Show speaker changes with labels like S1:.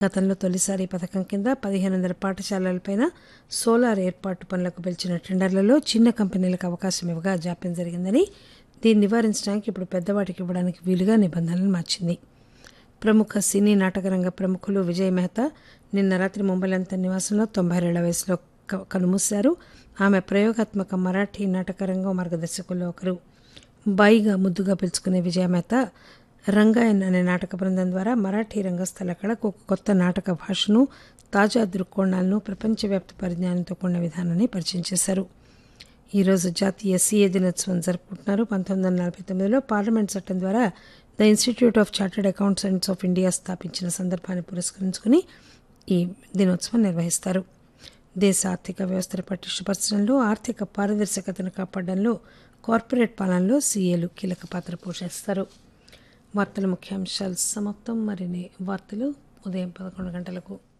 S1: గతంలో తొలిసారి ఈ పథకం కింద పదిహేను వందల పాఠశాలలపైన సోలార్ ఏర్పాటు పనులకు పిలిచిన టెండర్లలో చిన్న కంపెనీలకు అవకాశం ఇవ్వగా జాప్యం జరిగిందని దీన్ని నివారించడానికి ఇప్పుడు పెద్దవాటికి ఇవ్వడానికి వీలుగా నిబంధనలు మార్చింది ప్రముఖ సినీ నాటకరంగ ప్రముఖులు విజయ్ మెహతా నిన్న రాత్రి ముంబైలోని తన నివాసంలో తొంభై ఏళ్ల వయసులో క- కన్నుమూశారు ఆమె ప్రయోగాత్మక మరాఠీ నాటకరంగం మార్గదర్శకుల్లో ఒకరు బాయిగా ముద్దుగా పిలుచుకునే విజయ మెహతా రంగాయన్ అనే నాటక బృందం ద్వారా మరాఠీ రంగస్థల కళకు ఒక కొత్త నాటక భాషను తాజా దృక్కోణాలను ప్రపంచవ్యాప్త పరిజ్ఞానంతో కూడిన విధానాన్ని పరిచయం చేశారు ఈ రోజు జాతీయ సీఏ దినోత్సవం జరుపుకుంటున్నారు పంతొమ్మిది వందల నలభై తొమ్మిదిలో పార్లమెంట్ చట్టం ద్వారా the institute of chartered accountants of India స్థాపించిన సందర్భాన్ని పురస్కరించుకుని ఈ దినోత్సవం నిర్వహిస్తారు దేశ ఆర్థిక వ్యవస్థను పటిష్టపరచడంలో ఆర్థిక పారదర్శకతను కాపాడడంలో కార్పొరేట్ పాలనలో సీఏలు కీలక పాత్ర పోషిస్తారు వార్తల ముఖ్యాంశాలు సమాప్తం మరిన్ని వార్తలు ఉదయం పదకొండు గంటలకు